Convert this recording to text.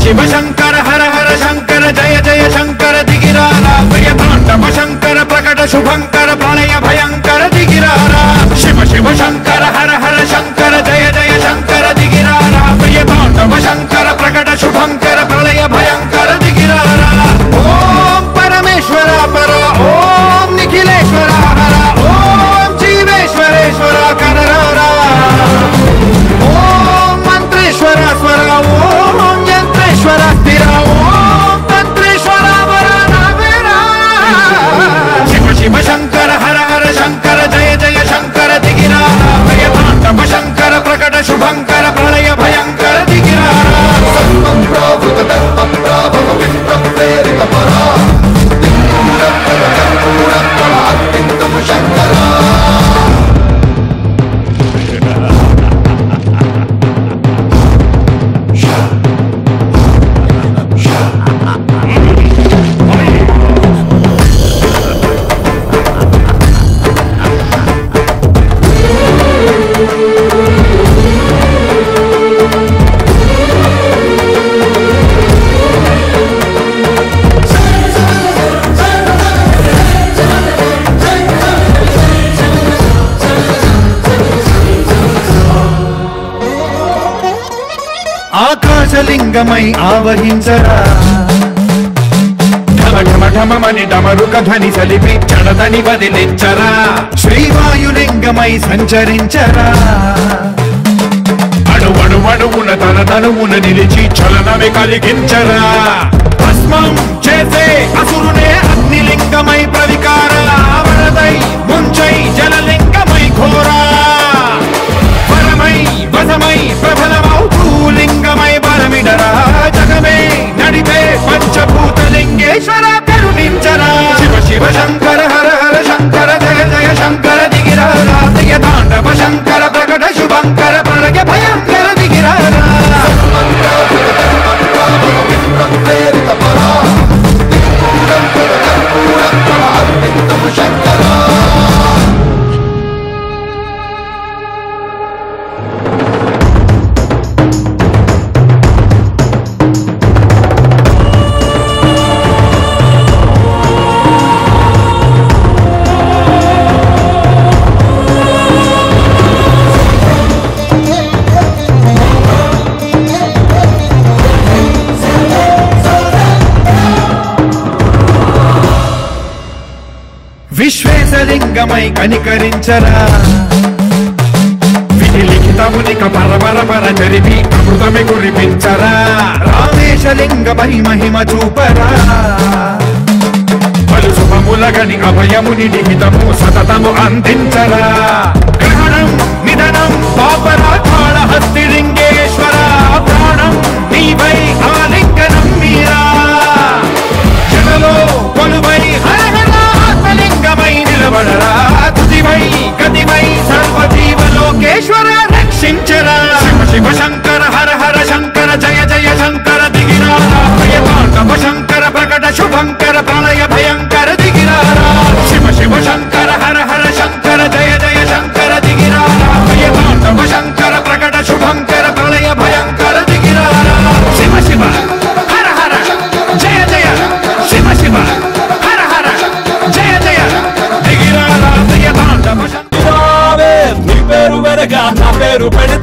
శివ శంకర హర హర శంకర జయ జయ శంకర దిగిరారా ప్రియ తాండవ శంకర ప్రకట శుభంకర ప్రళయ భయంకర దిగిరారా శివ శివ శంకర హర హర శంకర జయ జయ శంకర దిగిరారా ప్రియ తాండవ శంకర ప్రకట శుభంకర ప్రళయ భయంకర దిగిరారా ఓం పరమేశ్వర పర ఓం నిఖిలేశ్వర హర ఓం జీవేశ్వరేశ్వర కరరారా ఓం మంత్రేశ్వర స్వర ఓం యంత్రేశ్వర స్థిర ఓం తంత్రేశ్వర వర నవేరా. శివ శివ శంకర హర హర శంకర జయ జయ శంకర దిగిరా భయ తాండవ శంకర ప్రకట శుభంకర ప్రళయ భయంకర దిగిరా ఆకాశలింగమై ఆవహించరా ఢమ ఢమ ఢమమని డమరుక ధ్వని సలిపి చడదని వదిలించరా శ్రీవాయులింగమై సంచరించరా అణు అణు అణువున తన తనువున నిలిచి చలనమే కలిగించరా భస్మం చేసే అసురునే అగ్నిలింగమై ప్రవికార వరదై ముంచై జలలింగమై ఘోరా పరమై వసమై ప్రబలమౌ భూలింగమై బలమిడరా జగమే నడిపే పంచభూత లింగేశ్వర కరుణించరా శివ శివ శంకర హర హర శంకర జయ జయ శంకర దిగిరా రాతయ తాండవ శంకర ప్రకట శుభంకర ప్రళయ భయంకర దిగిరారా విశ్వేశలింగమై కనికరించరా విధి లిఖితమునిక పరపర పర జరిపి అమృతమి కురిపించరా రామేశలింగమై మహిమ చూపరా పలు శుభములగని అభయముని నిహితము సతతము అందించరా గ్రహణం నిధనం పాపరాకాళ హస్తి లింగేశ్వర ప్రాణం నీవై ఆలింగనం మీరా జనలో కొలువై హర హర ఆత్మలింగమై నిలబడరా తుదివై గతివై సర్వజీవలోకేశ్వర రక్షించరా శివ శివ శంకర హర హర శంకర జయ జయ శంకర దిగిరారా భయ తాండవ శంకర ప్రకట శుభంకర ప్రళయ భయంకర దిగిరారా శివ శివ శంకర హర హర శంకర జయ జయ శంకర దిగిరారా భయ తాండవ శంకర ప్రకట శుభంకర ప్రళయ భయంకర దిగిరారా శివ శివ హర హర జయ జయ శివ శివ హర హర జయ జయ దిగిరారా భయ తాండవ శంకర రావే నీ పేరు వెనక నా పేరు పెడి